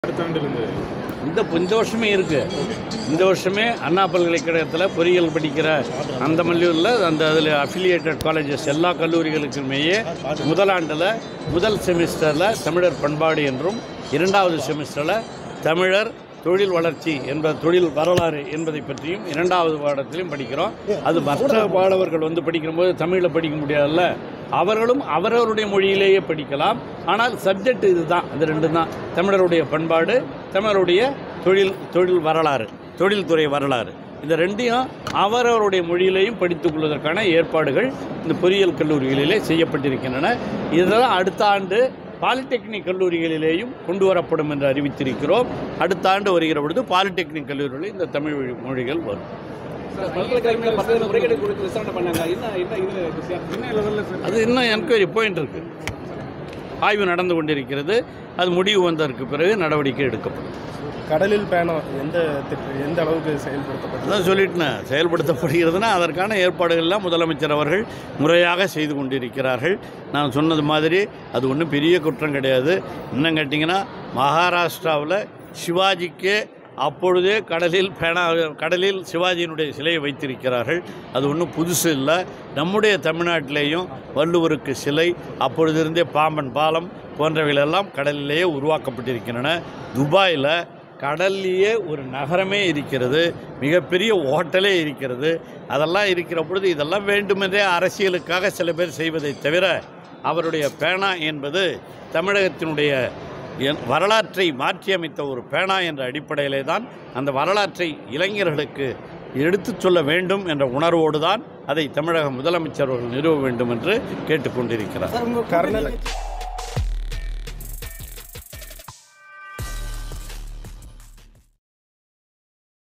அடுத்த ஆண்டுலேருந்து இந்த இந்த வருஷமே இருக்குது இந்த வருஷமே அண்ணா பல்கலைக்கழகத்தில் பொறியியல் படிக்கிற அந்த மல்லூரில் அந்த அதில் அஃபிலியேட்டட் காலேஜஸ் எல்லா கல்லூரிகளுக்குமேயே முதலாண்டில் முதல் செமிஸ்டரில் தமிழர் பண்பாடு என்றும் இரண்டாவது செமிஸ்டரில் தமிழர் தொழில் வளர்ச்சி என்ற தொழில் வரலாறு என்பதை பற்றியும் இரண்டாவது பாடத்திலையும் படிக்கிறோம் அது மற்ற மாணவர்கள் வந்து படிக்கும்போது தமிழில் படிக்க முடியாதுல்ல அவர்களும் அவரவருடைய மொழியிலேயே படிக்கலாம் ஆனால் சப்ஜெக்ட் இதுதான் இந்த ரெண்டு தான் தமிழருடைய பண்பாடு தமிழருடைய தொழில் தொழில் வரலாறு தொழில்துறை வரலாறு இந்த ரெண்டையும் அவரவருடைய மொழியிலேயும் படித்துக் கொள்வதற்கான ஏற்பாடுகள் இந்த பொறியியல் கல்லூரிகளிலே செய்யப்பட்டிருக்கின்றன இதெல்லாம் அடுத்த ஆண்டு பாலிடெக்னிக் கல்லூரிகளிலேயும் கொண்டு வரப்படும் என்று அறிவித்திருக்கிறோம் அடுத்த ஆண்டு வருகிற பொழுது பாலிடெக்னிக் கல்லூரிகளில் இந்த தமிழ் மொழி- மொழிகள் வரும் பல்கலைக்கழகங்கள் பல்வேறு முறைகேடு குறித்து விசாரணை பண்ணாங்க என்ன என்ன இது வித்தியாசம்? என்ன லெவலில் சார் அது இன்னும் என்கொயரி போயின்ட்டு இருக்கு ஆய்வு நடந்து கொண்டிருக்கிறது அது முடிவு வந்ததற்கு பிறகு நடவடிக்கை எடுக்கப்படும் கடலில் பயணம் எந்த திட்ட எந்த அளவுக்கு செயல்படுத்தப்பட்டது அதான் சொல்லிட்டேன் செயல்படுத்தப்படுகிறதுனா அதற்கான ஏற்பாடுகள்லாம் முதலமைச்சர் அவர்கள் முறையாக செய்து கொண்டிருக்கிறார்கள் நான் சொன்னது மாதிரி அது ஒன்றும் பெரிய குற்றம் கிடையாது இன்னும் கேட்டிங்கன்னா மகாராஷ்டிராவில் சிவாஜிக்கே அப்பொழுதே கடலில் பேனா கடலில் சிவாஜியினுடைய சிலையை வைத்திருக்கிறார்கள் அது ஒன்றும் புதுசு இல்லை நம்முடைய தமிழ்நாட்டிலேயும் வள்ளுவருக்கு சிலை அப்பொழுதிருந்தே பாம்பன் பாலம் போன்றவைகளெல்லாம் கடலிலேயே உருவாக்கப்பட்டிருக்கின்றன துபாயில் கடல்லையே ஒரு நகரமே இருக்கிறது மிகப்பெரிய ஓட்டலே இருக்கிறது அதெல்லாம் இருக்கிற பொழுது இதெல்லாம் வேண்டுமென்றே அரசியலுக்காக சில பேர் செய்வதை தவிர அவருடைய பேனா என்பது தமிழகத்தினுடைய என்- வரலாற்றை மாற்றியமைத்த ஒரு பேனா என்ற அடிப்படையிலே தான் அந்த வரலாற்றை இளைஞர்களுக்கு எடுத்துச் சொல்ல வேண்டும் என்ற உணர்வோடு தான் அதை தமிழக முதலமைச்சர் அவர்கள் நிறுவ வேண்டும் என்று கேட்டுக்கொண்டிருக்கிறார் கர்னல்